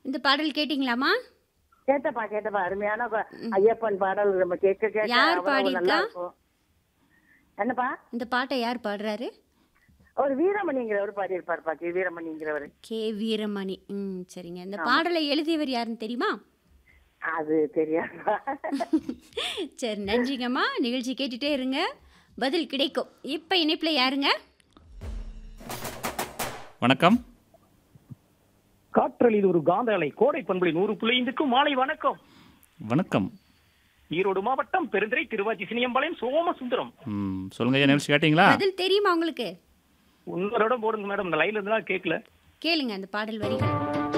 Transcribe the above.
இந்த பாடல் கேட்டிங்களாம்மா கேட்டப்பா கேட்டப்பா அருமையான ப- ஐயப்பன் பாடல் நம்ம கேட்க கேட்க யார் அவ்வளவு பாடியிருக்கா? நல்லா இருக்கும் என்னப்பா இந்த பாட்டை யார் பாடுறாரு ஒரு வீரமணிங்கிறவர் பாடியிருப்பாருப்பா கே வீரமணிங்கிறவர் கே வீரமணி ம் சரிங்க இந்த பாடலை எழுதியவர் யாருன்னு தெரியுமா அது தெரியாதுப்பா சரி நன்றிங்கம்மா நிகழ்ச்சி கேட்டுட்டே இருங்க பதில் கிடைக்கும் இப்போ இணைப்பில் யாருங்க வணக்கம் காற்றல் இது ஒரு காந்த அலை கோடை பண்புலி நூறு புள்ளைந்துக்கும் மாலை வணக்கம் வணக்கம் ஈரோடு மாவட்டம் பெருந்துறை திருவாச்சி சினியம்பாளையம் சோமசுந்தரம் ம் சொல்லுங்க ஐயா நிகழ்ச்சி கேட்டிங்களா பதில் தெரியுமா உங்களுக்கு உங்களோட போடுங்க மேடம் இந்த லைன்ல இருந்தா கேட்கல கேளுங்க அந்த பாடல் வரிகள்